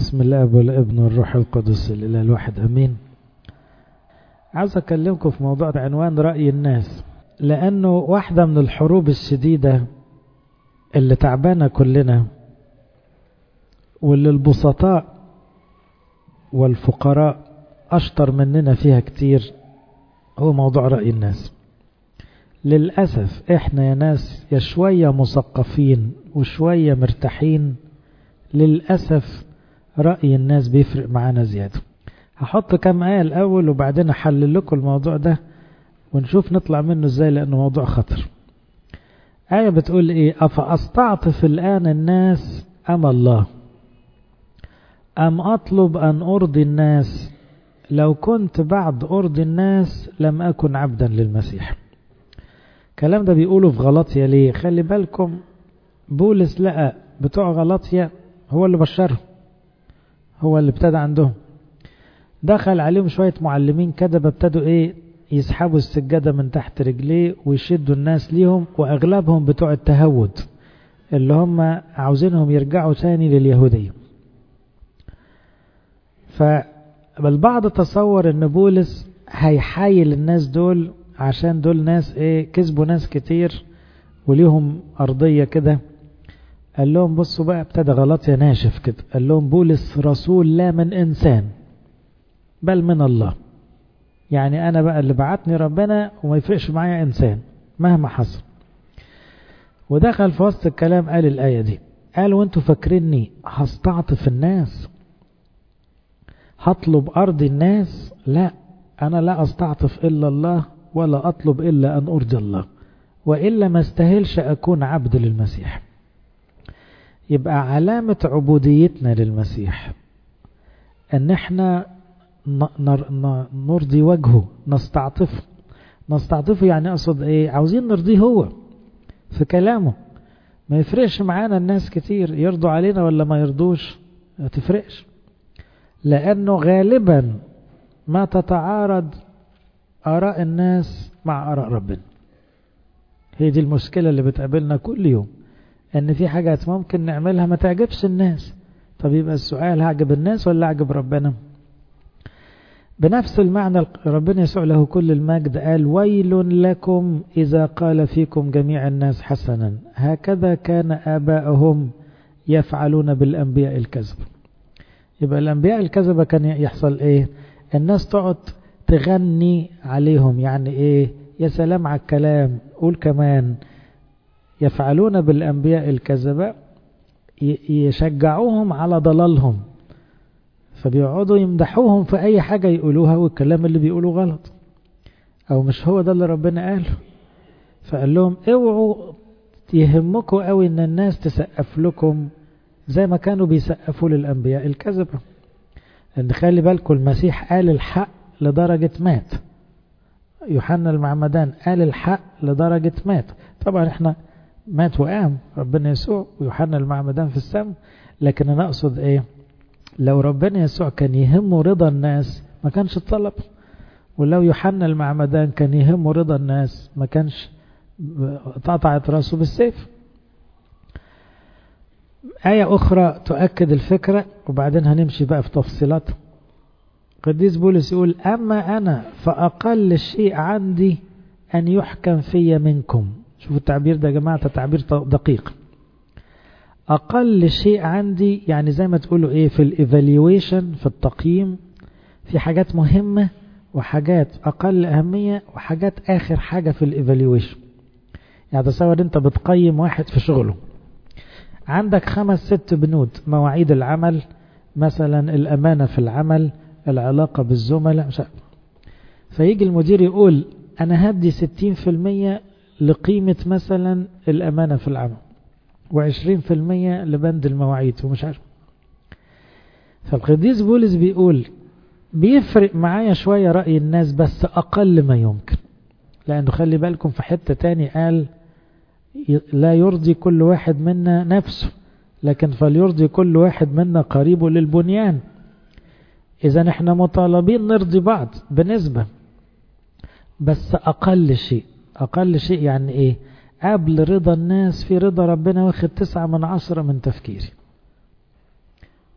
بسم الله والابن والروح القدس الإله الواحد أمين عاوز أكلمكم في موضوع عنوان رأي الناس لأنه واحدة من الحروب الشديدة اللي تعبانة كلنا واللي البسطاء والفقراء أشطر مننا فيها كتير هو موضوع رأي الناس للأسف إحنا يا ناس يا شوية مثقفين وشوية مرتاحين للأسف رأي الناس بيفرق معانا زيادة هحط كام آية الأول وبعدين أحلل لكم الموضوع ده ونشوف نطلع منه إزاي لأنه موضوع خطر آية بتقول إيه أفأستعطف الآن الناس أم الله أم أطلب أن أرضي الناس لو كنت بعد أرضي الناس لم أكن عبدا للمسيح الكلام ده بيقوله في غلطية ليه خلي بالكم بولس لقى بتوع غلطية هو اللي بشرهم هو اللي ابتدى عندهم دخل عليهم شوية معلمين كذبة ابتدوا ايه يسحبوا السجادة من تحت رجليه ويشدوا الناس ليهم واغلبهم بتوع التهود اللي هم عاوزينهم يرجعوا تاني لليهودية فالبعض تصور ان بولس هيحايل الناس دول عشان دول ناس ايه كسبوا ناس كتير وليهم ارضية كده قال لهم بصوا بقى ابتدى غلط يا ناشف كده قال لهم بولس رسول لا من انسان بل من الله يعني انا بقى اللي بعتني ربنا وما يفرقش معايا انسان مهما حصل ودخل في وسط الكلام قال الايه دي قال وانتوا فاكريني هستعطف الناس هطلب ارض الناس لا انا لا استعطف الا الله ولا اطلب الا ان ارضي الله والا ما استاهلش اكون عبد للمسيح يبقى علامة عبوديتنا للمسيح ان احنا نرضي وجهه نستعطفه نستعطفه يعني اقصد ايه عاوزين نرضيه هو في كلامه ما يفرقش معانا الناس كتير يرضوا علينا ولا ما يرضوش ما تفرقش لانه غالبا ما تتعارض اراء الناس مع اراء ربنا هي دي المشكلة اللي بتقابلنا كل يوم ان في حاجات ممكن نعملها ما تعجبش الناس طب يبقى السؤال هعجب الناس ولا اعجب ربنا بنفس المعنى ربنا يسوع له كل المجد قال ويل لكم إذا قال فيكم جميع الناس حسنا هكذا كان آباؤهم يفعلون بالأنبياء الكذب يبقى الأنبياء الكذبة كان يحصل إيه الناس تقعد تغني عليهم يعني إيه يا سلام على الكلام قول كمان يفعلون بالأنبياء الكذبة يشجعوهم على ضلالهم فبيقعدوا يمدحوهم في أي حاجة يقولوها والكلام اللي بيقولوه غلط أو مش هو ده اللي ربنا قاله فقال لهم اوعوا يهمكم قوي ان الناس تسقف لكم زي ما كانوا بيسقفوا للأنبياء الكذبة ان خلي بالكم المسيح قال الحق لدرجة مات يوحنا المعمدان قال الحق لدرجة مات طبعا احنا مات وقام ربنا يسوع ويوحنا المعمدان في السماء لكن انا اقصد ايه لو ربنا يسوع كان يهمه رضا الناس ما كانش طلب ولو يوحنا المعمدان كان يهمه رضا الناس ما كانش اتقطعت راسه بالسيف آية أخرى تؤكد الفكرة وبعدين هنمشي بقى في تفصيلات قديس بولس يقول أما أنا فأقل شيء عندي أن يحكم في منكم شوفوا التعبير ده يا جماعة تعبير دقيق أقل شيء عندي يعني زي ما تقولوا إيه في الإيفاليويشن في التقييم في حاجات مهمة وحاجات أقل أهمية وحاجات آخر حاجة في الإيفاليويشن يعني تصور أنت بتقيم واحد في شغله عندك خمس ست بنود مواعيد العمل مثلا الأمانة في العمل العلاقة بالزملاء مش فيجي المدير يقول أنا هدي ستين في المية لقيمة مثلا الأمانة في العمل وعشرين في المية لبند المواعيد ومش عارف فالقديس بولس بيقول بيفرق معايا شوية رأي الناس بس أقل ما يمكن لأنه خلي بالكم في حتة تاني قال لا يرضي كل واحد منا نفسه لكن فليرضي كل واحد منا قريبه للبنيان إذا احنا مطالبين نرضي بعض بنسبة بس أقل شيء أقل شيء يعني إيه قبل رضا الناس في رضا ربنا واخد تسعة من عشرة من تفكيري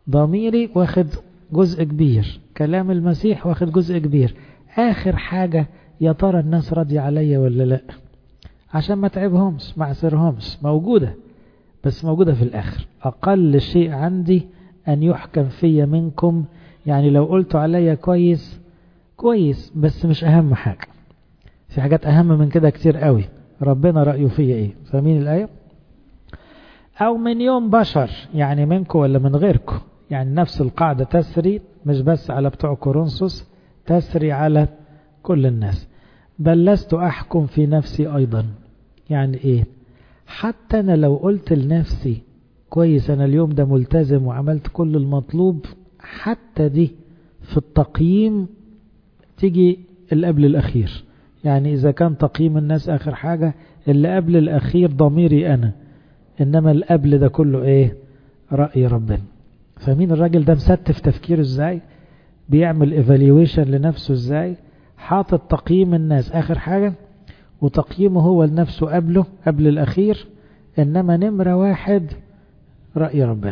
ضميري واخد جزء كبير كلام المسيح واخد جزء كبير آخر حاجة يا ترى الناس راضية عليا ولا لا عشان ما تعبهمش ما عسرهمش موجودة بس موجودة في الآخر أقل شيء عندي أن يحكم في منكم يعني لو قلتوا عليا كويس كويس بس مش أهم حاجة في حاجات أهم من كده كتير قوي ربنا رأيه فيا إيه فاهمين الآية أو من يوم بشر يعني منكم ولا من غيركم يعني نفس القاعدة تسري مش بس على بتوع كورنثوس تسري على كل الناس بل لست أحكم في نفسي أيضا يعني إيه حتى أنا لو قلت لنفسي كويس أنا اليوم ده ملتزم وعملت كل المطلوب حتى دي في التقييم تيجي اللي قبل الأخير يعني إذا كان تقييم الناس آخر حاجة اللي قبل الأخير ضميري أنا إنما اللي قبل ده كله إيه رأي ربنا فمين الراجل ده مستف تفكيره إزاي بيعمل ايفالويشن لنفسه إزاي حاطط تقييم الناس آخر حاجة وتقييمه هو لنفسه قبله قبل الأخير إنما نمرة واحد رأي ربنا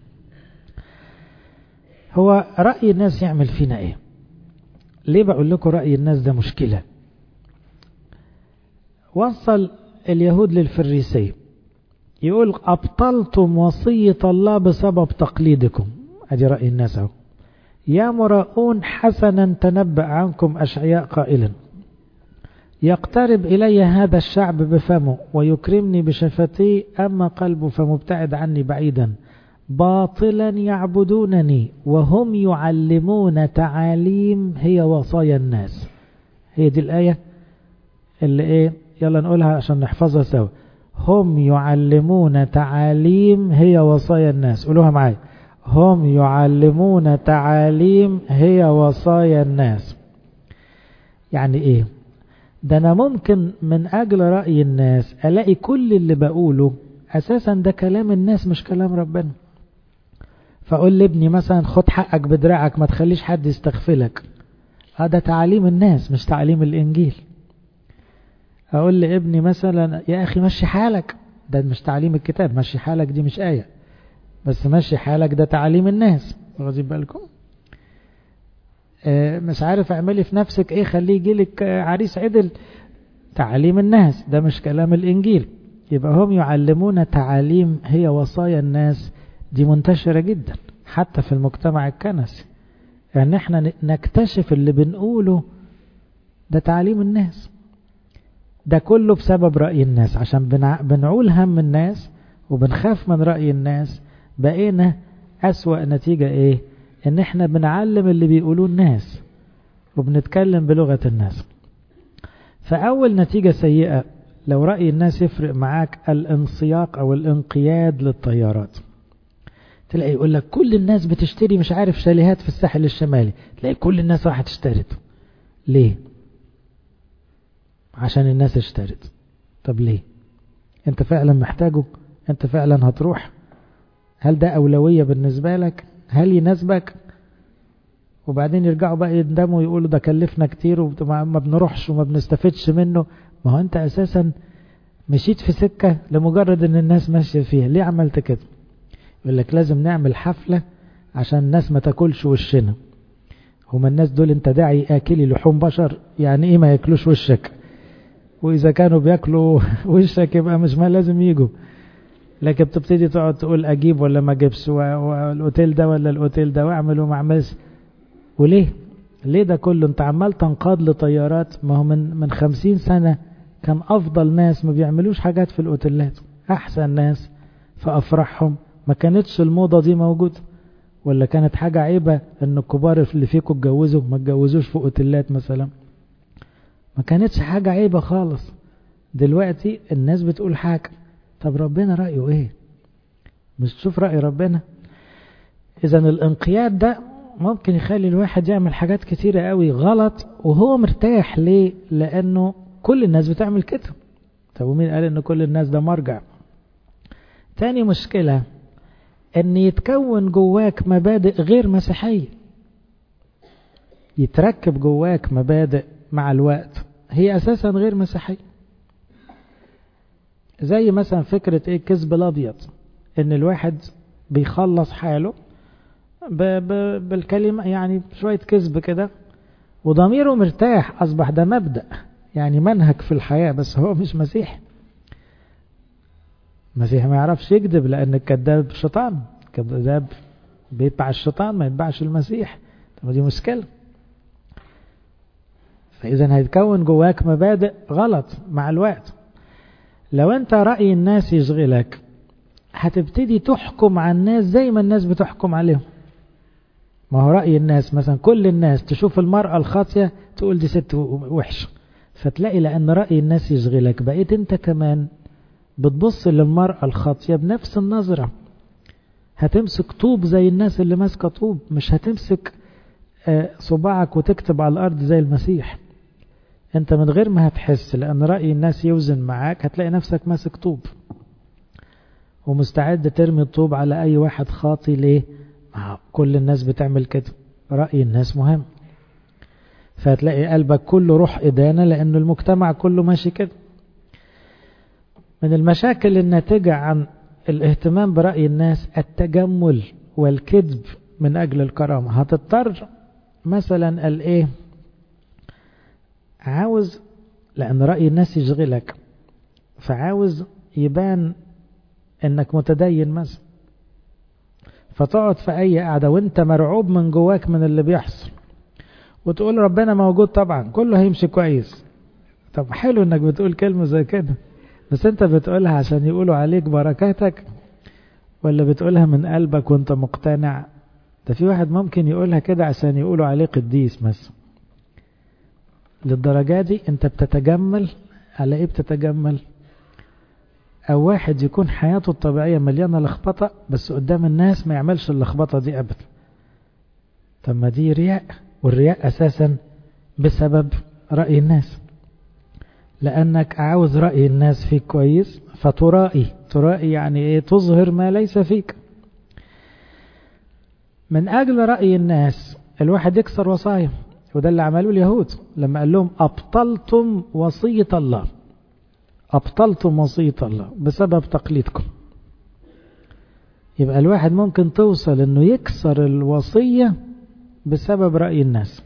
هو رأي الناس يعمل فينا إيه ليه بقول لكم رأي الناس ده مشكلة وصل اليهود للفريسي يقول أبطلتم وصية الله بسبب تقليدكم أدي رأي الناس أهو يا مراؤون حسنا تنبأ عنكم أشعياء قائلا يقترب إلي هذا الشعب بفمه ويكرمني بشفتي أما قلبه فمبتعد عني بعيدا باطلا يعبدونني وهم يعلمون تعاليم هي وصايا الناس هي دي الآية اللي إيه يلا نقولها عشان نحفظها سوا هم يعلمون تعاليم هي وصايا الناس قولوها معايا هم يعلمون تعاليم هي وصايا الناس يعني ايه ده انا ممكن من اجل رأي الناس الاقي كل اللي بقوله اساسا ده كلام الناس مش كلام ربنا فاقول لابني مثلا خد حقك بدراعك ما تخليش حد يستغفلك هذا تعاليم الناس مش تعاليم الانجيل اقول لابني مثلا يا اخي مشي حالك ده مش تعليم الكتاب مشي حالك دي مش آية بس مشي حالك ده تعليم الناس واخدين بالكم آه مش عارف اعملي في نفسك ايه خليه يجيلك آه عريس عدل تعليم الناس ده مش كلام الانجيل يبقى هم يعلمون تعاليم هي وصايا الناس دي منتشرة جدا حتى في المجتمع الكنسي يعني احنا نكتشف اللي بنقوله ده تعليم الناس ده كله بسبب رأي الناس عشان بنعول هم الناس وبنخاف من رأي الناس بقينا أسوأ نتيجة ايه ان احنا بنعلم اللي بيقولوه الناس وبنتكلم بلغة الناس فأول نتيجة سيئة لو رأي الناس يفرق معاك الانسياق أو الانقياد للطيارات تلاقي يقول لك كل الناس بتشتري مش عارف شاليهات في الساحل الشمالي تلاقي كل الناس راحت اشترت ليه عشان الناس اشترت طب ليه انت فعلا محتاجه انت فعلا هتروح هل ده أولوية بالنسبة لك هل يناسبك وبعدين يرجعوا بقى يندموا ويقولوا ده كلفنا كتير وما بنروحش وما بنستفدش منه ما هو انت اساسا مشيت في سكة لمجرد ان الناس ماشية فيها ليه عملت كده يقول لك لازم نعمل حفلة عشان الناس ما تاكلش وشنا هما الناس دول انت داعي اكلي لحوم بشر يعني ايه ما ياكلوش وشك واذا كانوا بياكلوا وشك يبقى مش ما لازم يجوا لكن بتبتدي تقعد تقول اجيب ولا ما اجيبش والاوتيل ده ولا الاوتيل ده واعمل وما اعملش وليه ليه ده كله انت عمال تنقاد لطيارات ما هو من من خمسين سنة كان افضل ناس ما بيعملوش حاجات في الاوتيلات احسن ناس في افراحهم ما كانتش الموضة دي موجودة ولا كانت حاجة عيبة ان الكبار اللي فيكم اتجوزوا ما اتجوزوش في اوتيلات مثلا ما كانتش حاجة عيبة خالص دلوقتي الناس بتقول حاجة طب ربنا رأيه ايه مش تشوف رأي ربنا اذا الانقياد ده ممكن يخلي الواحد يعمل حاجات كتيرة قوي غلط وهو مرتاح ليه لانه كل الناس بتعمل كده طب ومين قال ان كل الناس ده مرجع تاني مشكلة ان يتكون جواك مبادئ غير مسيحية يتركب جواك مبادئ مع الوقت هي اساسا غير مسيحية زي مثلا فكرة ايه الكذب الابيض ان الواحد بيخلص حاله ب ب بالكلمة يعني شوية كذب كده وضميره مرتاح أصبح ده مبدأ يعني منهج في الحياة بس هو مش مسيح المسيح ما يعرفش يكذب لأن الكذاب شيطان الكذاب بيتبع الشيطان ما يتبعش المسيح طب دي مشكلة فإذا هيتكون جواك مبادئ غلط مع الوقت لو أنت رأي الناس يشغلك هتبتدي تحكم على الناس زي ما الناس بتحكم عليهم ما هو رأي الناس مثلا كل الناس تشوف المرأة الخاطية تقول دي ست وحشة فتلاقي لأن رأي الناس يشغلك بقيت أنت كمان بتبص للمرأة الخاطية بنفس النظرة هتمسك طوب زي الناس اللي ماسكة طوب مش هتمسك صباعك وتكتب على الأرض زي المسيح انت من غير ما هتحس لأن رأي الناس يوزن معاك هتلاقي نفسك ماسك طوب ومستعد ترمي الطوب على أي واحد خاطي ليه كل الناس بتعمل كده رأي الناس مهم فهتلاقي قلبك كله روح إدانة لأن المجتمع كله ماشي كده من المشاكل الناتجة عن الاهتمام برأي الناس التجمل والكذب من أجل الكرامة هتضطر مثلا الايه عاوز لأن رأي الناس يشغلك فعاوز يبان انك متدين مثلا فتقعد في اي قعدة وانت مرعوب من جواك من اللي بيحصل وتقول ربنا موجود طبعا كله هيمشي كويس طب حلو انك بتقول كلمة زي كده بس انت بتقولها عشان يقولوا عليك بركاتك ولا بتقولها من قلبك وانت مقتنع ده في واحد ممكن يقولها كده عشان يقولوا عليه قديس مثلا للدرجة دي انت بتتجمل على ايه بتتجمل او واحد يكون حياته الطبيعية مليانة لخبطة بس قدام الناس ما يعملش اللخبطة دي ابدا طب ما دي رياء والرياء اساسا بسبب رأي الناس لانك عاوز رأي الناس فيك كويس فترائي ترائي يعني ايه تظهر ما ليس فيك من اجل رأي الناس الواحد يكسر وصايا وده اللي عملوه اليهود لما قال لهم ابطلتم وصية الله أبطلتم وصية الله بسبب تقليدكم يبقى الواحد ممكن توصل انه يكسر الوصية بسبب رأي الناس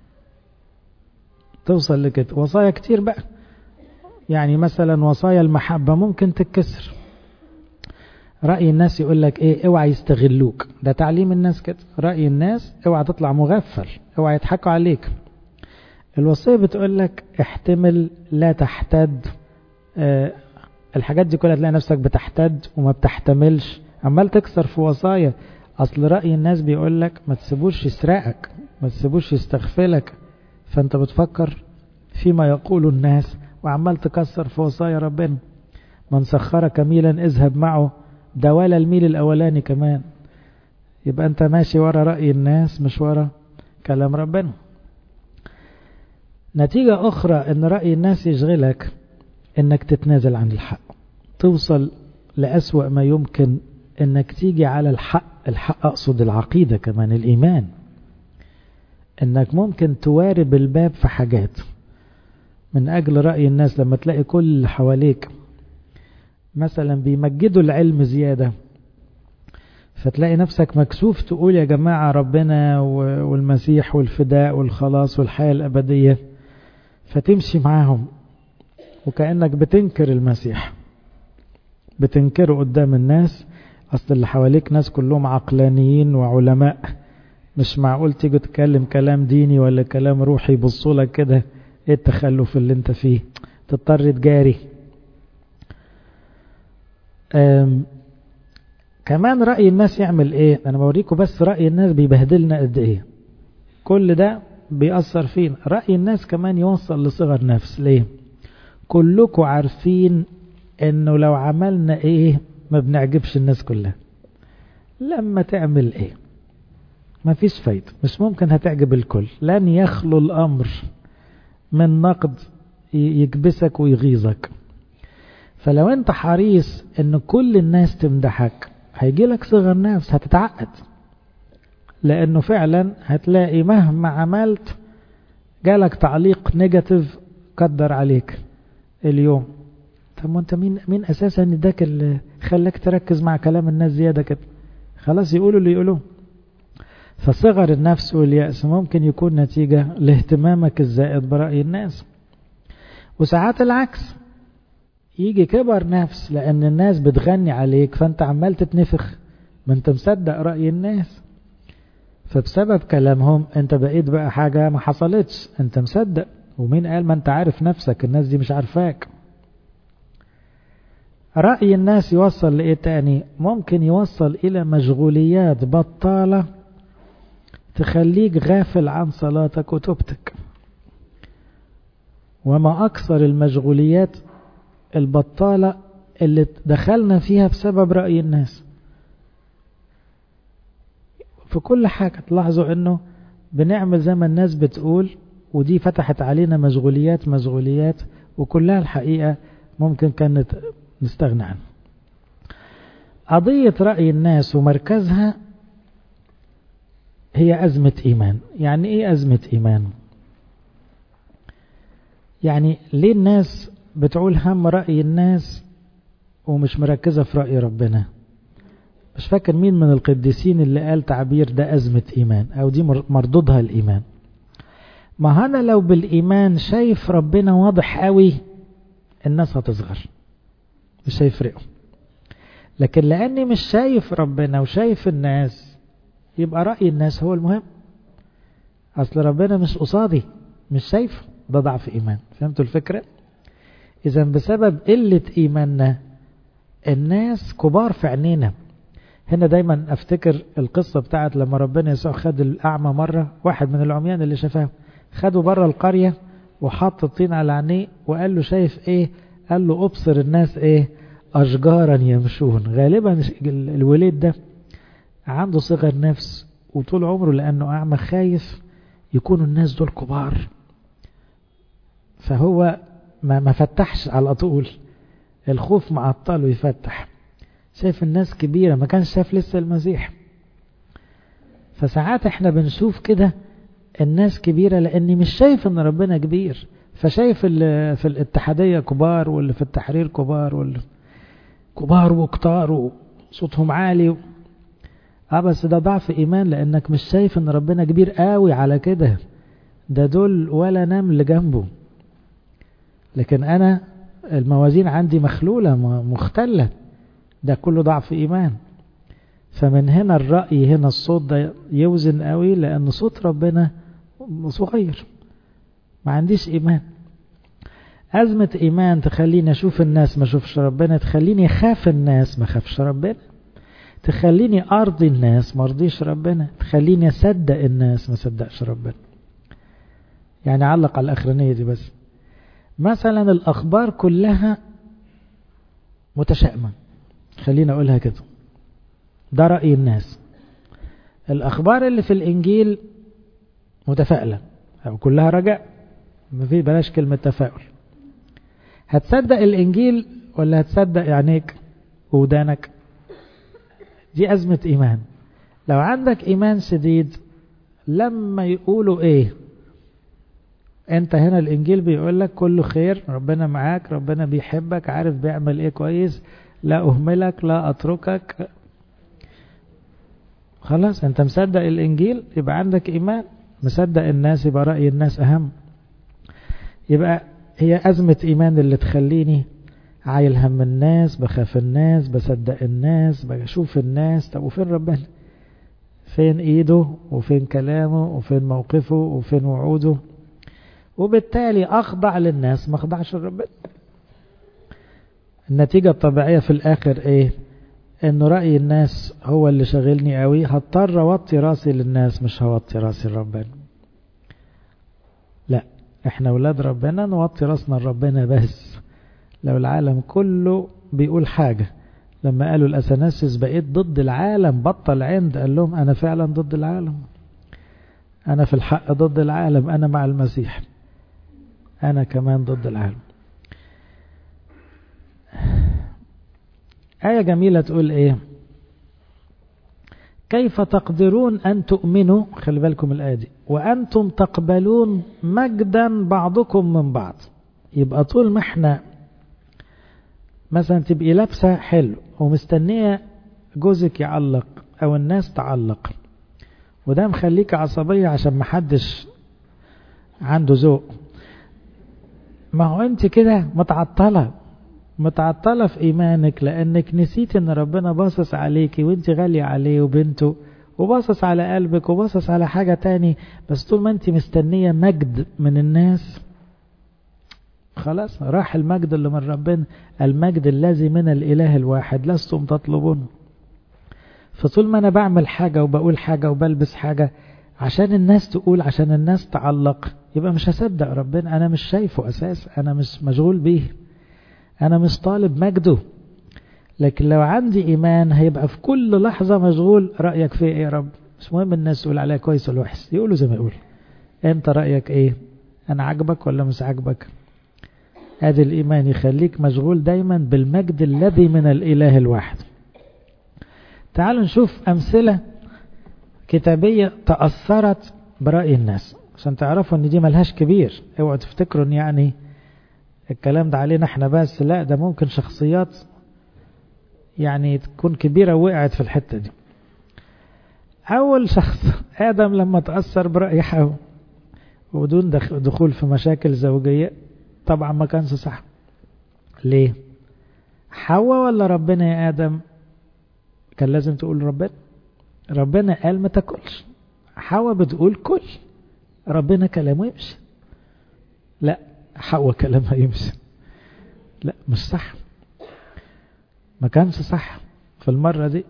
توصل لكده وصايا كتير بقى يعني مثلا وصايا المحبة ممكن تتكسر رأي الناس يقول لك ايه اوعى يستغلوك ده تعليم الناس كده رأي الناس اوعى تطلع مغفل اوعى يضحكوا عليك الوصية بتقول لك احتمل لا تحتد أه الحاجات دي كلها تلاقي نفسك بتحتد وما بتحتملش عمال تكسر في وصايا اصل رأي الناس بيقول لك ما تسيبوش يسرقك ما تسيبوش يستغفلك فانت بتفكر فيما يقول الناس وعمال تكسر في وصايا ربنا من سخرك ميلا اذهب معه ده ولا الميل الاولاني كمان يبقى انت ماشي ورا رأي الناس مش ورا كلام ربنا نتيجة اخرى ان رأي الناس يشغلك انك تتنازل عن الحق توصل لأسوأ ما يمكن انك تيجي على الحق الحق اقصد العقيدة كمان الايمان انك ممكن توارب الباب في حاجات من اجل رأي الناس لما تلاقي كل اللي حواليك مثلا بيمجدوا العلم زيادة فتلاقي نفسك مكسوف تقول يا جماعة ربنا والمسيح والفداء والخلاص والحياة الأبدية فتمشي معاهم وكأنك بتنكر المسيح بتنكره قدام الناس أصل اللي حواليك ناس كلهم عقلانيين وعلماء مش معقول تيجي تتكلم كلام ديني ولا كلام روحي يبصوا لك كده ايه التخلف اللي انت فيه تضطر تجاري كمان رأي الناس يعمل ايه انا بوريكم بس رأي الناس بيبهدلنا قد ايه كل ده بيأثر فينا رأي الناس كمان يوصل لصغر نفس ليه كلكم عارفين انه لو عملنا ايه ما بنعجبش الناس كلها لما تعمل ايه ما فيش فايدة مش ممكن هتعجب الكل لن يخلو الامر من نقد يكبسك ويغيظك فلو انت حريص ان كل الناس تمدحك هيجي لك صغر نفس هتتعقد لانه فعلا هتلاقي مهما عملت جالك تعليق نيجاتيف قدر عليك اليوم طب وانت مين مين اساسا اداك اللي خلاك تركز مع كلام الناس زياده كده خلاص يقولوا اللي يقولوه فصغر النفس واليأس ممكن يكون نتيجة لاهتمامك الزائد برأي الناس وساعات العكس يجي كبر نفس لأن الناس بتغني عليك فأنت عمال تتنفخ ما أنت مصدق رأي الناس فبسبب كلامهم أنت بقيت بقى حاجة ما حصلتش أنت مصدق ومين قال ما أنت عارف نفسك الناس دي مش عارفاك رأي الناس يوصل لإيه تاني ممكن يوصل إلى مشغوليات بطالة تخليك غافل عن صلاتك وتوبتك وما أكثر المشغوليات البطالة اللي دخلنا فيها بسبب رأي الناس في كل حاجة تلاحظوا انه بنعمل زي ما الناس بتقول ودي فتحت علينا مشغوليات مشغوليات وكلها الحقيقة ممكن كانت نستغنى عنها قضية رأي الناس ومركزها هي أزمة إيمان يعني إيه أزمة إيمان يعني ليه الناس بتقول هم رأي الناس ومش مركزة في رأي ربنا مش فاكر مين من القديسين اللي قال تعبير ده أزمة إيمان أو دي مردودها الإيمان ما أنا لو بالإيمان شايف ربنا واضح قوي الناس هتصغر مش هيفرقوا لكن لأني مش شايف ربنا وشايف الناس يبقى رأي الناس هو المهم أصل ربنا مش قصادي مش شايفه ده ضعف إيمان فهمتوا الفكرة إذا بسبب قلة إيماننا الناس كبار في عينينا هنا دايما افتكر القصة بتاعت لما ربنا يسوع خد الأعمى مرة واحد من العميان اللي شافاه خده بره القرية وحط الطين على عينيه وقال له شايف ايه قال له ابصر الناس ايه اشجارا يمشون غالبا الوليد ده عنده صغر نفس وطول عمره لانه اعمى خايف يكونوا الناس دول كبار فهو ما ما فتحش على طول الخوف معطله يفتح شايف الناس كبيرة ما كانش شاف لسه المسيح فساعات احنا بنشوف كده الناس كبيرة لاني مش شايف ان ربنا كبير فشايف اللي في الاتحادية كبار واللي في التحرير كبار واللي كبار وكتار وصوتهم عالي و... اه بس ده ضعف ايمان لانك مش شايف ان ربنا كبير قوي على كده ده دول ولا نمل جنبه لكن انا الموازين عندي مخلولة مختلة ده كله ضعف ايمان فمن هنا الرأي هنا الصوت ده يوزن قوي لان صوت ربنا صغير ما عنديش ايمان أزمة إيمان تخليني أشوف الناس ما أشوفش ربنا تخليني أخاف الناس ما أخافش ربنا تخليني أرضي الناس ما أرضيش ربنا تخليني أصدق الناس ما أصدقش ربنا يعني علق على الأخرانية دي بس مثلا الأخبار كلها متشائمة خلينا أقولها كده ده رأي الناس الأخبار اللي في الإنجيل متفائلة أو كلها رجاء ما في بلاش كلمة تفاؤل هتصدق الإنجيل ولا هتصدق عينيك وودانك دي أزمة إيمان لو عندك إيمان شديد لما يقولوا إيه أنت هنا الإنجيل بيقول لك كله خير ربنا معاك ربنا بيحبك عارف بيعمل إيه كويس لا أهملك لا أتركك خلاص أنت مصدق الإنجيل يبقى عندك إيمان مصدق الناس يبقى رأي الناس أهم يبقى هي أزمة إيمان اللي تخليني عايل هم الناس بخاف الناس بصدق الناس بشوف الناس طب وفين ربنا فين ايده وفين كلامه وفين موقفه وفين وعوده وبالتالي اخضع للناس ما اخضعش لربنا النتيجة الطبيعية في الاخر ايه انه رأي الناس هو اللي شغلني قوي هضطر اوطي راسي للناس مش هوطي راسي لربنا لا احنا ولاد ربنا نوطي راسنا لربنا بس لو العالم كله بيقول حاجة لما قالوا الأثناسيس بقيت ضد العالم بطل عند قال لهم أنا فعلا ضد العالم أنا في الحق ضد العالم أنا مع المسيح أنا كمان ضد العالم آية جميلة تقول إيه كيف تقدرون أن تؤمنوا خلي بالكم الآية دي وأنتم تقبلون مجدا بعضكم من بعض يبقى طول ما احنا مثلا تبقي لابسة حلو ومستنية جوزك يعلق أو الناس تعلق وده مخليك عصبية عشان محدش عنده ذوق ما هو انت كده متعطلة متعطلة في ايمانك لانك نسيت ان ربنا باصص عليكي وانت غالية عليه وبنته وباصص على قلبك وباصص على حاجة تاني بس طول ما انت مستنية مجد من الناس خلاص راح المجد اللي من ربنا المجد الذي من الاله الواحد لستم تطلبونه فطول ما انا بعمل حاجة وبقول حاجة وبلبس حاجة عشان الناس تقول عشان الناس تعلق يبقى مش هصدق ربنا انا مش شايفه اساس انا مش مشغول بيه انا مش طالب مجده لكن لو عندي ايمان هيبقى في كل لحظة مشغول رأيك في ايه يا رب مش مهم الناس تقول عليا كويس ولا وحش يقولوا زي ما يقول انت رأيك ايه انا عاجبك ولا مش عاجبك ادي الايمان يخليك مشغول دايما بالمجد الذي من الاله الواحد تعالوا نشوف امثلة كتابية تأثرت برأي الناس عشان تعرفوا ان دي ملهاش كبير اوعوا تفتكروا ان يعني الكلام ده علينا احنا بس لا ده ممكن شخصيات يعني تكون كبيرة وقعت في الحتة دي أول شخص آدم لما تأثر برأي حواء وبدون دخول في مشاكل زوجية طبعا ما كانش صح ليه حواء ولا ربنا يا آدم كان لازم تقول ربنا ربنا قال ما تاكلش حواء بتقول كل ربنا كلامه يمشي لا حواء كلامها يمشي لا مش صح ما كانش صح في المرة دي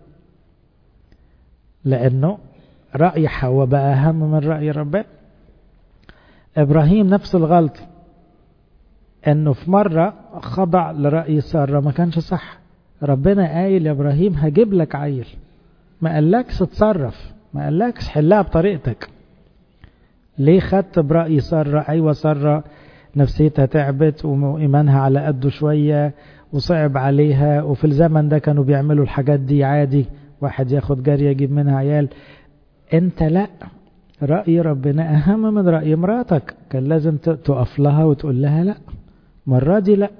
لأنه رأي حواء بقى أهم من رأي ربنا إبراهيم نفس الغلط أنه في مرة خضع لرأي سارة ما كانش صح ربنا قايل يا إبراهيم هجيب لك عيل ما قالكش اتصرف ما قالكش حلها بطريقتك ليه خدت برأي سارة أيوة سارة نفسيتها تعبت وإيمانها على قده شوية وصعب عليها وفي الزمن ده كانوا بيعملوا الحاجات دي عادي واحد ياخد جارية يجيب منها عيال انت لا رأي ربنا أهم من رأي مراتك كان لازم تقف لها وتقول لها لا مرة دي لا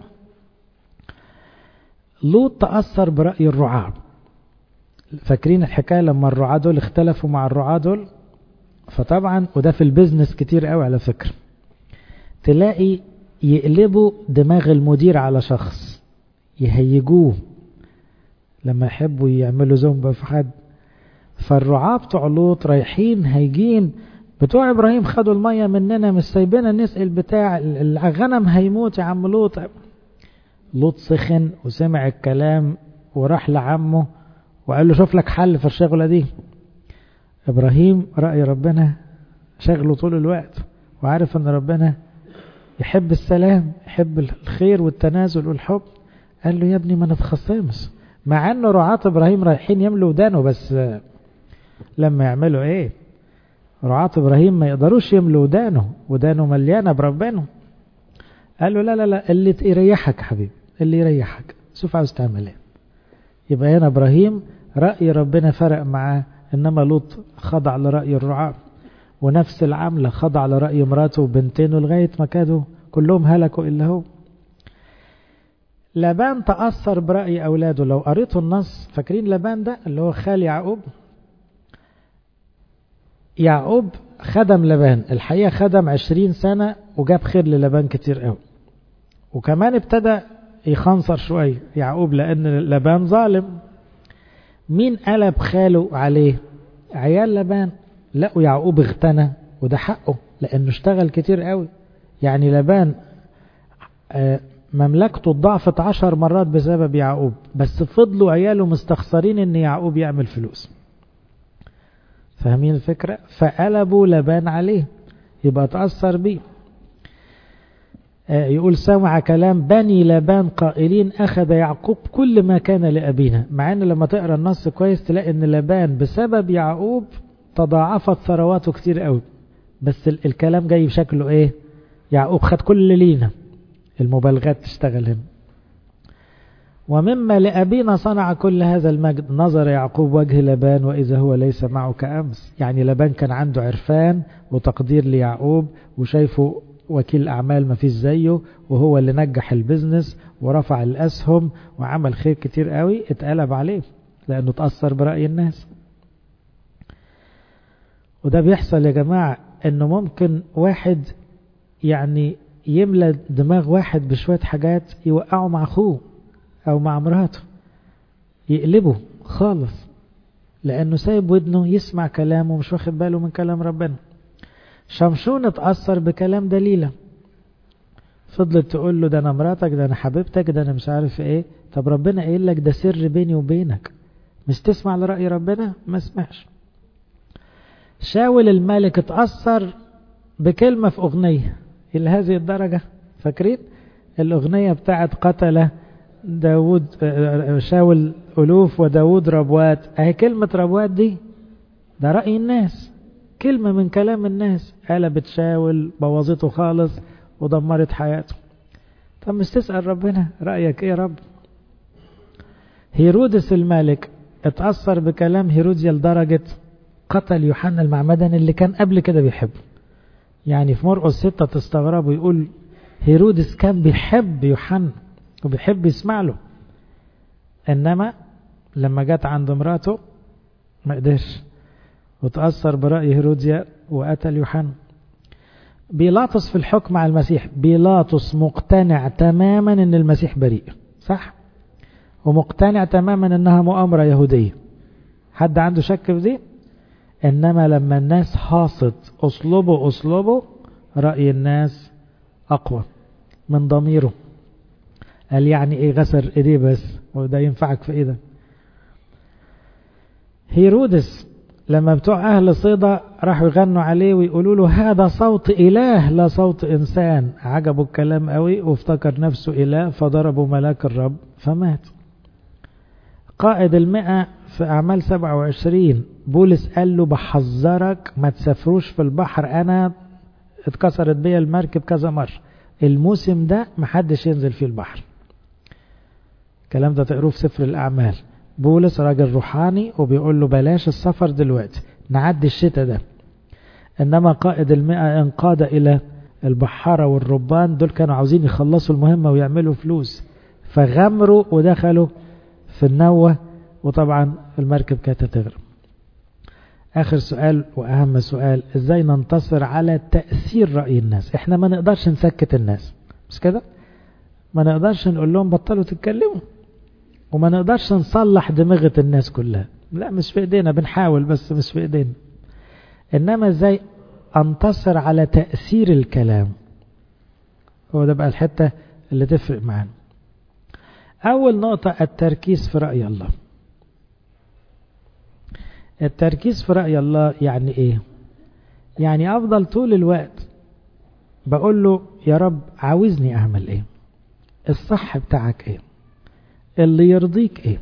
لوط تأثر برأي الرعاة فاكرين الحكاية لما الرعاة دول اختلفوا مع الرعاة دول فطبعا وده في البيزنس كتير قوي على فكرة تلاقي يقلبوا دماغ المدير على شخص يهيجوه لما يحبوا يعملوا زومبا في حد فالرعاة بتوع لوط رايحين هيجين بتوع ابراهيم خدوا المية مننا مش سايبنا نسأل بتاع الغنم هيموت يا عم لوط لوط سخن وسمع الكلام وراح لعمه وقال له شوف لك حل في الشغلة دي ابراهيم رأي ربنا شغله طول الوقت وعارف ان ربنا يحب السلام يحب الخير والتنازل والحب قال له يا ابني ما نتخصمش مع انه رعاة ابراهيم رايحين يملوا ودانه بس لما يعملوا ايه رعاة ابراهيم ما يقدروش يملوا ودانه ودانه مليانة بربنا قال له لا لا لا اللي يريحك حبيبي اللي يريحك شوف عاوز تعمل ايه يبقى هنا ابراهيم رأي ربنا فرق معاه انما لوط خضع لرأي الرعاة ونفس العملة خضع لرأي مراته وبنتينه لغاية ما كادوا كلهم هلكوا إلا هو لبان تأثر برأي أولاده لو قريتوا النص فاكرين لبان ده اللي هو خال يعقوب يعقوب خدم لبان الحقيقة خدم عشرين سنة وجاب خير للبان كتير قوي وكمان ابتدى يخنصر شوية يعقوب لأن لبان ظالم مين قلب خاله عليه عيال لبان لقوا يعقوب اغتنى وده حقه لأنه اشتغل كتير قوي يعني لبان مملكته ضعفت عشر مرات بسبب يعقوب بس فضلوا عياله مستخسرين ان يعقوب يعمل فلوس فاهمين الفكرة فقلبوا لبان عليه يبقى تأثر بيه يقول سمع كلام بني لبان قائلين أخذ يعقوب كل ما كان لأبينا مع أن لما تقرأ النص كويس تلاقي أن لبان بسبب يعقوب تضاعفت ثرواته كتير قوي بس الكلام جاي بشكله ايه يعقوب خد كل اللي لينا المبالغات تشتغل هنا ومما لأبينا صنع كل هذا المجد نظر يعقوب وجه لبان وإذا هو ليس معه كأمس يعني لبان كان عنده عرفان وتقدير ليعقوب وشايفه وكيل أعمال ما فيش زيه وهو اللي نجح البزنس ورفع الأسهم وعمل خير كتير قوي اتقلب عليه لأنه تأثر برأي الناس وده بيحصل يا جماعة انه ممكن واحد يعني يملى دماغ واحد بشوية حاجات يوقعه مع اخوه او مع مراته يقلبه خالص لانه سايب ودنه يسمع كلامه ومش واخد باله من كلام ربنا شمشون اتأثر بكلام دليلة فضلت تقول له ده انا مراتك ده انا حبيبتك ده انا مش عارف ايه طب ربنا قايل لك ده سر بيني وبينك مش تسمع لرأي ربنا ما اسمعش شاول الملك اتأثر بكلمة في أغنية إلى هذه الدرجة فاكرين الأغنية بتاعت قتل داود شاول ألوف وداود ربوات أهي كلمة ربوات دي ده رأي الناس كلمة من كلام الناس قلبت شاول بوظته خالص ودمرت حياته طب مش تسأل ربنا رأيك ايه يا رب هيرودس الملك اتأثر بكلام هيروديا لدرجة قتل يوحنا المعمدان اللي كان قبل كده بيحبه يعني في مرقس ستة تستغربوا يقول هيرودس كان بيحب يوحنا وبيحب يسمع له انما لما جت عند مراته ما قدرش وتأثر برأي هيروديا وقتل يوحنا بيلاطس في الحكم على المسيح بيلاطس مقتنع تماما ان المسيح بريء صح ومقتنع تماما انها مؤامرة يهودية حد عنده شك في دي انما لما الناس حاصت اصلبه اصلبه رأي الناس اقوى من ضميره قال يعني ايه غسر ايديه بس وده ينفعك في ايه ده هيرودس لما بتوع أهل صيدا راحوا يغنوا عليه ويقولوا له هذا صوت إله لا صوت إنسان عجبوا الكلام قوي وافتكر نفسه إله فضربوا ملاك الرب فمات قائد المئة في أعمال 27 بولس قال له بحذرك ما تسافروش في البحر أنا اتكسرت بيا المركب كذا مرة الموسم ده محدش ينزل فيه البحر الكلام ده تقروه في سفر الأعمال بولس راجل روحاني وبيقول له بلاش السفر دلوقتي نعدي الشتاء ده إنما قائد المئة انقاد إلى البحارة والربان دول كانوا عاوزين يخلصوا المهمة ويعملوا فلوس فغمروا ودخلوا في النوة وطبعا المركب كانت تغرق آخر سؤال وأهم سؤال إزاي ننتصر على تأثير رأي الناس إحنا ما نقدرش نسكت الناس مش كده ما نقدرش نقول لهم بطلوا تتكلموا وما نقدرش نصلح دماغة الناس كلها لا مش في ايدينا بنحاول بس مش في ايدينا انما ازاي انتصر على تأثير الكلام هو ده بقى الحتة اللي تفرق معانا اول نقطة التركيز في رأي الله التركيز في رأي الله يعني ايه يعني افضل طول الوقت بقول له يا رب عاوزني اعمل ايه الصح بتاعك ايه اللي يرضيك ايه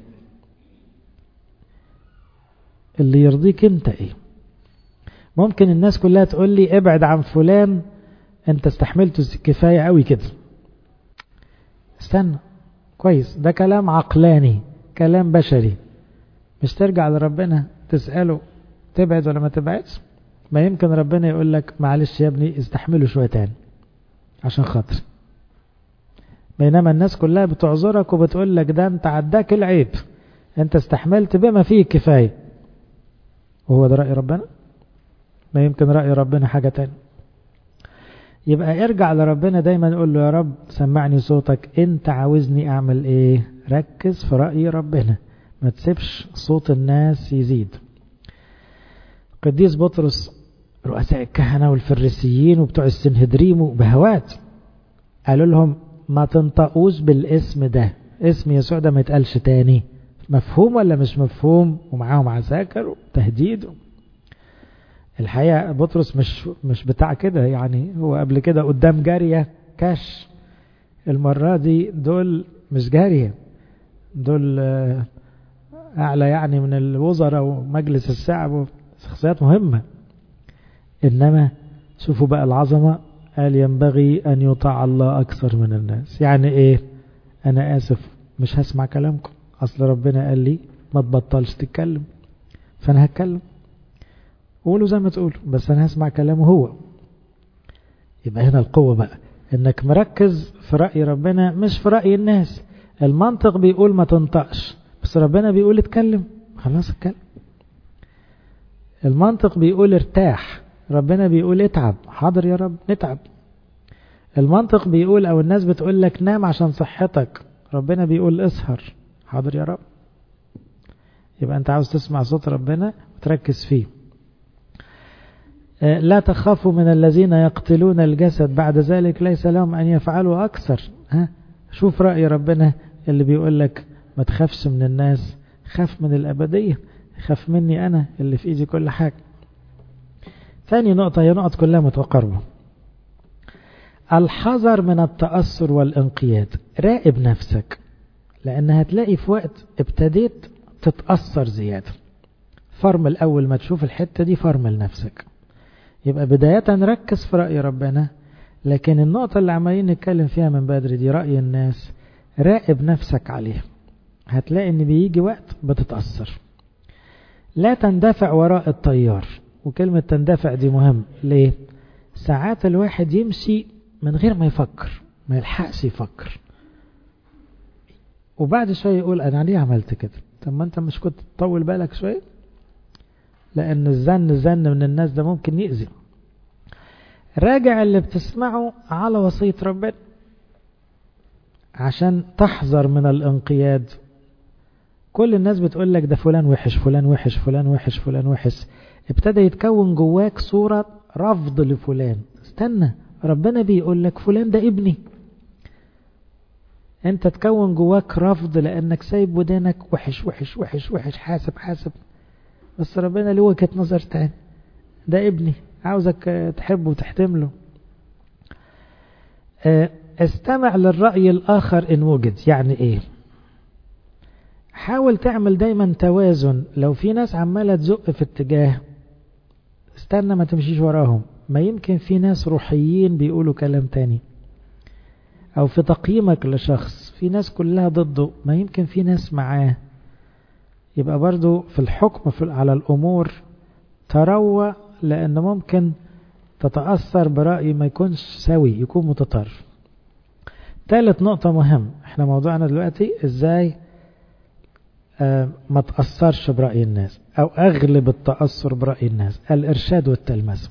اللي يرضيك انت ايه ممكن الناس كلها تقول لي ابعد عن فلان انت استحملته كفاية قوي كده استنى كويس ده كلام عقلاني كلام بشري مش ترجع لربنا تسأله تبعد ولا ما تبعدش ما يمكن ربنا يقول لك معلش يا ابني استحمله شوية تاني عشان خاطر بينما الناس كلها بتعذرك وبتقول لك ده انت عداك العيب انت استحملت بما فيه كفاية وهو ده رأي ربنا ما يمكن رأي ربنا حاجة تانية يبقى ارجع لربنا دايما يقول له يا رب سمعني صوتك انت عاوزني اعمل ايه ركز في رأي ربنا ما تسيبش صوت الناس يزيد قديس بطرس رؤساء الكهنة والفريسيين وبتوع السنهدريم بهوات قالوا لهم ما تنطقوش بالاسم ده اسم يسوع ده ما يتقالش تاني مفهوم ولا مش مفهوم ومعاهم عساكر وتهديد الحقيقة بطرس مش مش بتاع كده يعني هو قبل كده قدام جارية كاش المرة دي دول مش جارية دول أعلى يعني من الوزراء ومجلس الشعب شخصيات مهمة إنما شوفوا بقى العظمة قال ينبغي أن يطاع الله أكثر من الناس يعني إيه أنا آسف مش هسمع كلامكم أصل ربنا قال لي ما تبطلش تتكلم فأنا هتكلم قولوا زي ما تقولوا بس أنا هسمع كلامه هو يبقى هنا القوة بقى إنك مركز في رأي ربنا مش في رأي الناس المنطق بيقول ما تنطقش بس ربنا بيقول اتكلم خلاص اتكلم المنطق بيقول ارتاح ربنا بيقول اتعب حاضر يا رب نتعب المنطق بيقول او الناس بتقول لك نام عشان صحتك ربنا بيقول اسهر حاضر يا رب يبقى انت عاوز تسمع صوت ربنا وتركز فيه لا تخافوا من الذين يقتلون الجسد بعد ذلك ليس لهم أن يفعلوا أكثر ها شوف رأي ربنا اللي بيقول لك ما تخافش من الناس خاف من الأبدية خاف مني أنا اللي في إيدي كل حاجة ثاني نقطة هي نقط كلها متقاربة الحذر من التأثر والانقياد راقب نفسك لأن هتلاقي في وقت ابتديت تتأثر زيادة فرمل أول ما تشوف الحتة دي فرمل نفسك يبقى بداية ركز في رأي ربنا لكن النقطة اللي عمالين نتكلم فيها من بدري دي رأي الناس راقب نفسك عليها هتلاقي ان بيجي وقت بتتأثر لا تندفع وراء التيار وكلمة تندفع دي مهم ليه ساعات الواحد يمشي من غير ما يفكر ما يلحقش يفكر وبعد شوية يقول أنا ليه عملت كده طب ما أنت مش كنت تطول بالك شوية لأن الزن الزن من الناس ده ممكن يأذي راجع اللي بتسمعه على وصية ربنا عشان تحذر من الانقياد كل الناس بتقول لك ده فلان وحش فلان وحش فلان وحش فلان وحش ابتدى يتكون جواك صورة رفض لفلان استنى ربنا بيقول لك فلان ده ابني انت تكون جواك رفض لانك سايب ودانك وحش وحش وحش وحش حاسب حاسب بس ربنا له وجهة نظر تاني ده ابني عاوزك تحبه وتحتمله استمع للرأي الآخر إن وجد يعني إيه حاول تعمل دايما توازن لو في ناس عمالة تزق في اتجاه استنى ما تمشيش وراهم ما يمكن في ناس روحيين بيقولوا كلام تاني أو في تقييمك لشخص في ناس كلها ضده ما يمكن في ناس معاه يبقى برضو في الحكم في على الأمور تروى لأن ممكن تتأثر برأي ما يكونش سوي يكون متطرف ثالث نقطة مهم احنا موضوعنا دلوقتي ازاي آه ما تأثرش برأي الناس او اغلب التأثر برأي الناس الارشاد والتلمذة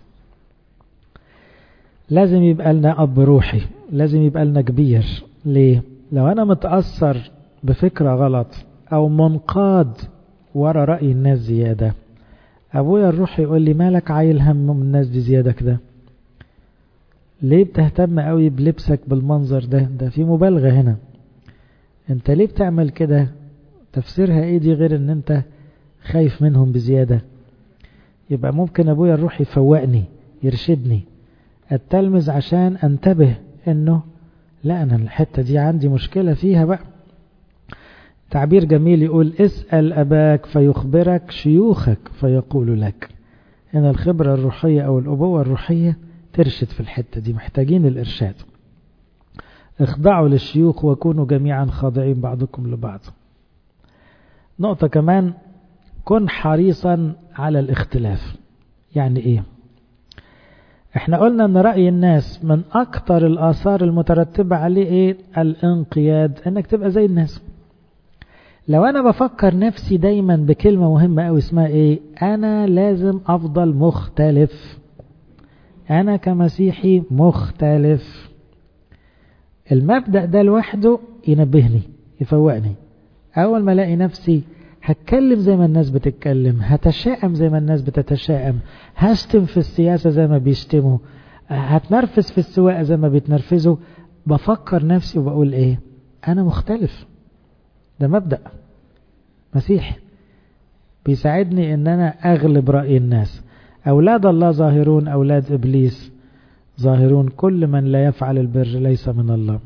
لازم يبقى لنا اب روحي لازم يبقى لنا كبير ليه لو انا متأثر بفكرة غلط او منقاد ورا رأي الناس زيادة ابويا الروح يقول لي مالك عايل هم من الناس دي زيادة كده ليه بتهتم قوي بلبسك بالمنظر ده ده في مبالغة هنا انت ليه بتعمل كده تفسيرها ايه دي غير ان انت خايف منهم بزيادة يبقى ممكن ابويا الروح يفوقني يرشدني التلمذ عشان انتبه انه لا انا الحتة دي عندي مشكلة فيها بقى تعبير جميل يقول اسأل أباك فيخبرك شيوخك فيقول لك هنا الخبرة الروحية أو الأبوة الروحية ترشد في الحتة دي محتاجين الإرشاد اخضعوا للشيوخ وكونوا جميعا خاضعين بعضكم لبعض نقطة كمان كن حريصا على الاختلاف يعني ايه احنا قلنا ان رأي الناس من اكتر الاثار المترتبة عليه ايه الانقياد انك تبقى زي الناس لو انا بفكر نفسي دايما بكلمة مهمة اوي اسمها ايه انا لازم افضل مختلف انا كمسيحي مختلف المبدأ ده لوحده ينبهني يفوقني اول ما الاقي نفسي هتكلم زي ما الناس بتتكلم هتشائم زي ما الناس بتتشائم هشتم في السياسة زي ما بيشتموا هتنرفز في السواقة زي ما بيتنرفزوا بفكر نفسي وبقول ايه انا مختلف ده مبدأ مسيحي بيساعدني ان انا اغلب رأي الناس اولاد الله ظاهرون اولاد ابليس ظاهرون كل من لا يفعل البر ليس من الله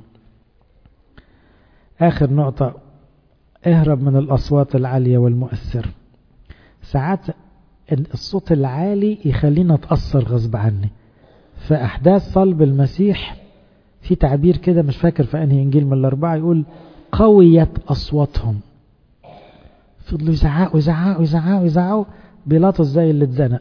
اخر نقطة اهرب من الاصوات العالية والمؤثرة ساعات الصوت العالي يخلينا اتأثر غصب عني في احداث صلب المسيح في تعبير كده مش فاكر في انهي انجيل من الاربعة يقول قويت أصواتهم فضلوا يزعقوا يزعقوا يزعقوا يزعقوا بيلاطس زي اللي اتزنق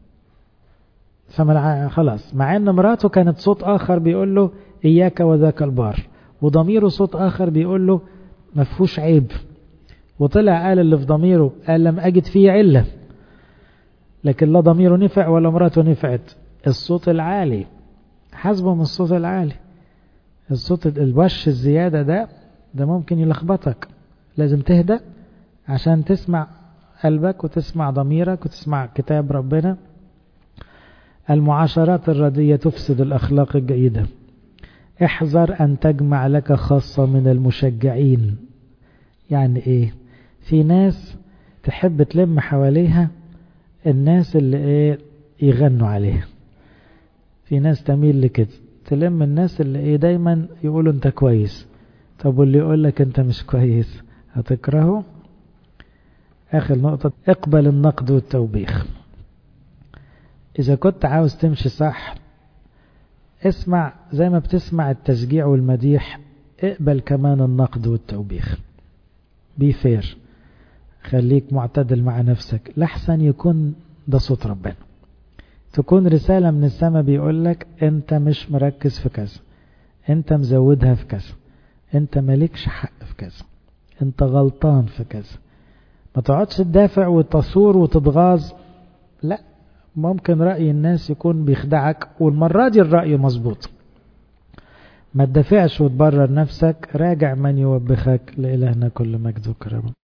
فمن خلاص مع ان مراته كانت صوت اخر بيقول له اياك وذاك البار وضميره صوت اخر بيقول له ما فيهوش عيب وطلع قال اللي في ضميره قال لم اجد فيه عله لكن لا ضميره نفع ولا مراته نفعت الصوت العالي حاسبه من الصوت العالي الصوت الوش الزيادة ده ده ممكن يلخبطك لازم تهدى عشان تسمع قلبك وتسمع ضميرك وتسمع كتاب ربنا المعاشرات الردية تفسد الأخلاق الجيدة احذر أن تجمع لك خاصة من المشجعين يعني إيه في ناس تحب تلم حواليها الناس اللي إيه يغنوا عليها في ناس تميل لكده تلم الناس اللي إيه دايما يقولوا أنت كويس طب واللي يقول لك أنت مش كويس هتكرهه آخر نقطة اقبل النقد والتوبيخ إذا كنت عاوز تمشي صح اسمع زي ما بتسمع التشجيع والمديح اقبل كمان النقد والتوبيخ بي فير خليك معتدل مع نفسك لحسن يكون ده صوت ربنا تكون رسالة من السماء بيقول لك انت مش مركز في كذا انت مزودها في كذا انت مالكش حق في كذا انت غلطان في كذا ما تقعدش تدافع وتصور وتتغاظ لا ممكن رأي الناس يكون بيخدعك والمرة دي الرأي مظبوط ما تدافعش وتبرر نفسك راجع من يوبخك لإلهنا كل مجد وكرم